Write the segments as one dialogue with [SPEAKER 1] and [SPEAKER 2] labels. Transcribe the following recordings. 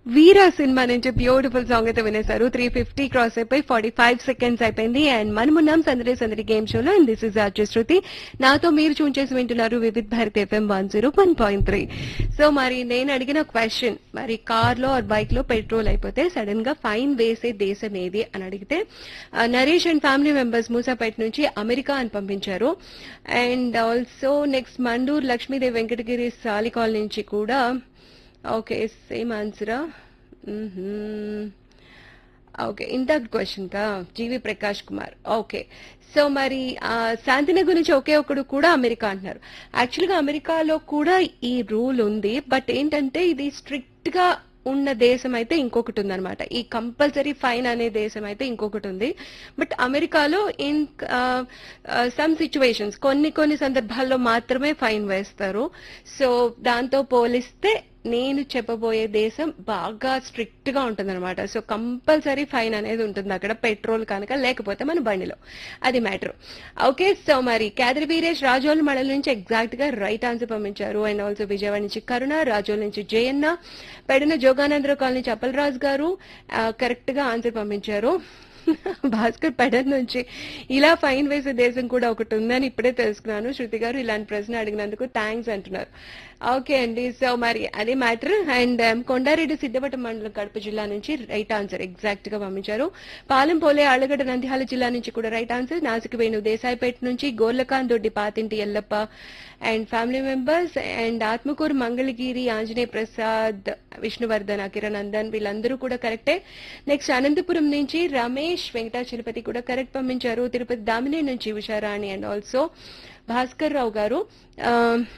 [SPEAKER 1] వీరా cinema నుంచి beautiful song అయితే వినేశారు త్రీ ఫిఫ్టీ క్రాస్ అయిపోయి ఫార్టీ ఫైవ్ సెకండ్స్ అయిపోయింది అండ్ మనమున్నాం సందడి సందడి గేమ్ షోలో and this is RJ Shruti నాతో మీరు చూన్ చేసి వింటున్నారు Vividh Bharat FM one zero one point three so మరి నేను అడిగిన క్వశ్చన్ మరి కార్ లో ఆర్ బైక్ లో పెట్రోల్ అయిపోతే సడన్ గా ఫైన్ వేసే దేశం ఏది అని అడిగితే ఆ, Naresh and family members Moosapeta నుంచి అమెరికా అని పంపించారు and also next Mandur Lakshmidevi Venkatagiri Salikal నుంచి కూడా ఓకే సేమ్ ఆన్సరా ఓకే ఇంత క్వశ్చన్ కా GV Prakash Kumar okay so మరి ఆ, శాంతినగర్ గురించి ఒకే ఒకడు కూడా అమెరికా అంటున్నారు యాక్చువల్గా అమెరికాలో కూడా ఈ రూల్ ఉంది బట్ ఏంటంటే ఇది స్ట్రిక్ట్ గా ఉన్న దేశం అయితే ఇంకొకటి ఉందన్నమాట ఈ కంపల్సరీ ఫైన్ అనే దేశం అయితే ఇంకొకటి ఉంది బట్ అమెరికాలో ఇన్ సమ్ సిచ్యువేషన్స్ కొన్ని కొన్ని సందర్భాల్లో మాత్రమే ఫైన్ వేస్తారు సో దాంతో పోలిస్తే నేను చెప్పబోయే దేశం బాగా స్ట్రిక్ట్ గా ఉంటుందన్నమాట సో కంపల్సరీ ఫైన్ అనేది ఉంటుంది అక్కడ పెట్రోల్ కనుక లేకపోతే మన బండిలో అది మ్యాటర్ ఓకే సో మరి కేదరి వీరేష్ రాజోల్ మండలం నుంచి ఎగ్జాక్ట్ గా రైట్ ఆన్సర్ పంపించారు అండ్ ఆల్సో విజయవాడ నుంచి కరుణ రాజోల్ నుంచి జయన్న పెడిన జోగానందరావు కాలనీ చప్పలరాజు గారు కరెక్ట్ గా ఆన్సర్ పంపించారు భాస్కర్ పెడన్ నుంచి ఇలా ఫైన్ వేసే దేశం కూడా ఒకటి ఉందని ఇప్పుడే తెలుసుకున్నాను శృతి గారు ఇలాంటి ప్రశ్న అడిగినందుకు థ్యాంక్స్ అంటున్నారు ఓకే అండి సో మరి అదే మ్యాటర్ అండ్ కొండారెడ్డి సిద్ధపట్ట మండలం కడప జిల్లా నుంచి రైట్ ఆన్సర్ ఎగ్జాక్ట్ గా పంపించారు పాలెం పోలే ఆళ్లగడ్డ నంద్యాల జిల్లా నుంచి కూడా రైట్ ఆన్సర్ నాసిక వేణు దేశాయిపేట నుంచి Gorlakan Doddi Patinti Yellappa and family members and Atmakur Mangalagiri Anjaneya Prasad Vishnuvardhan Akiranandan వీళ్ళందరూ కూడా కరెక్టే నెక్స్ట్ అనంతపురం నుంచి రమేష్ వెంకటాచలపతి కూడా కరెక్ట్ పంపించారు తిరుపతి దామిని నుంచి ఉషారాణి అండ్ ఆల్సో భాస్కర్ రావు గారు ఆ,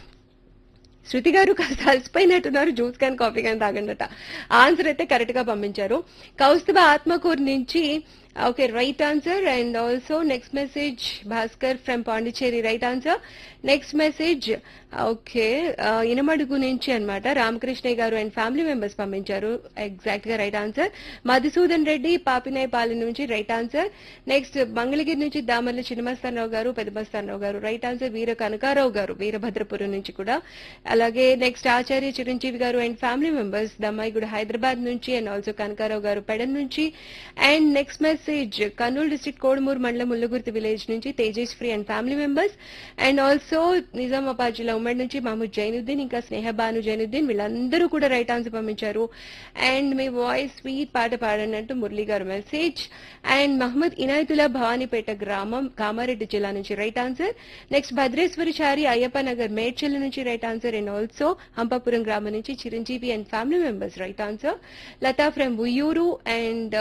[SPEAKER 1] శృతి గారు కాస్త అలసిపోయినట్టున్నారు జ్యూస్ కానీ కాఫీ కానీ తాగండట ఆన్సర్ అయితే కరెక్ట్ గా పంపించారు కౌస్తుభ ఆత్మకూరు నుంచి okay right answer and also next message Bhaskar from Pondicherry right answer next message okay Inamadugu నుంచి అన్నమాట Ramakrishnaiah garu and family members పంపించారు ఎగ్జాక్ట్ గా రైట్ ఆన్సర్ మధుసూదన్ రెడ్డి పాపినేపాలి నుంచి రైట్ ఆన్సర్ నెక్స్ట్ మంగళగిరి నుంచి దామర్ల చిన్నమస్తానరావు గారు పెద్దమస్తానరావు గారు రైట్ ఆన్సర్ వీర కనకారావు గారు వీరభద్రపురం నుంచి కూడా అలాగే next Acharya Chiranjeevi garu and family members Dammaiguda Hyderabad నుంచి అండ్ ఆల్సో కనకారావు గారు పెడన్ నుంచి and next message Kurnool district Kodumur మండలం ముల్లగుర్తి విలేజ్ నుంచి Tejaswi and family members and also Nizamabad జిల్లా ఉమ్మడి నుంచి మహమూద్ జైనుద్దీన్ ఇంకా స్నేహబాను జైనుద్దీన్ వీళ్ళందరూ కూడా రైట్ ఆన్సర్ పంపించారు అండ్ మీ వాయిస్ స్వీట్ పాట పాడండి అంటూ మురళి గారు మెసేజ్ అండ్ మహమ్మద్ ఇనాయతుల్లా భవానీపేట గ్రామం కామారెడ్డి జిల్లా నుంచి right answer next Bhadreshwari Chari Ayyappa Nagar Medchal నుంచి right answer and also Hampapuram గ్రామం నుంచి Chiranjeevi and family members right answer Latha from Uyyuru and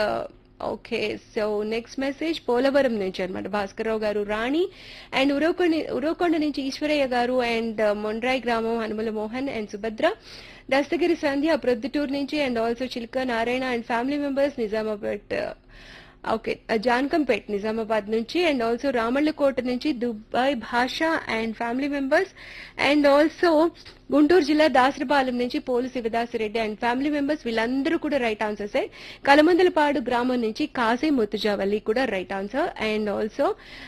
[SPEAKER 1] okay so next message Polavaram నుంచి అనమాట భాస్కర్రావు గారు రాణి అండ్ ఉరవకొండ ఉరవకొండ నుంచి ఈశ్వరయ్య గారు అండ్ మొండ్రాయ్ గ్రామం హనుమల మోహన్ అండ్ సుభద్ర దస్తగిరి సంధ్య ప్రొద్దుటూరు నుంచి and also Chilka Narayana and family members Nizamabad okay Jankampet Nizamabad నుంచి అండ్ ఆల్సో రామళ్ళకోట నుంచి Dubai Basha and family members and also Guntur జిల్లా దాసరిపాలెం నుంచి Polu Sivadasireddy and family members వీళ్ళందరూ కూడా రైట్ ఆన్సర్స్ కలమందలపాడు గ్రామం నుంచి కాసే ముత్తుజావల్లి కూడా right answer and also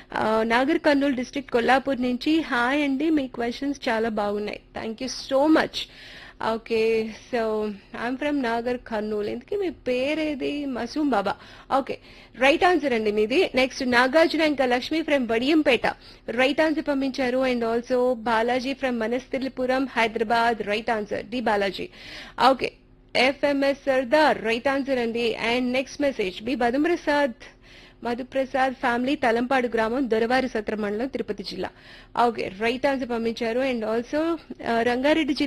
[SPEAKER 1] Nagar Kurnool district Kollapur నుంచి హాయ్ అండి మీ క్వశ్చన్స్ చాలా బాగున్నాయి thank you so much okay so I'm from Nagar Kurnool ఇందుకే మీ పేరేది Masoom Baba okay right answer అండి మీది నెక్స్ట్ నాగార్జున ఇంకా Lakshmi from Badiyampet right answer పంపించారు అండ్ ఆల్సో బాలాజీ ఫ్రమ్ మనస్థిలిపురం Hyderabad right answer D Balaji okay FMS Sardar right answer అండి అండ్ నెక్స్ట్ మెసేజ్ బి బదుప్రసాద్ మధుప్రసాద్ ఫ్యామిలీ తలంపాడు గ్రామం దొరవారి సత్ర మండలం తిరుపతి జిల్లా ఓకే రైట్ ఆన్సర్ పంపించారు అండ్ ఆల్సో రంగారెడ్డి జిల్లా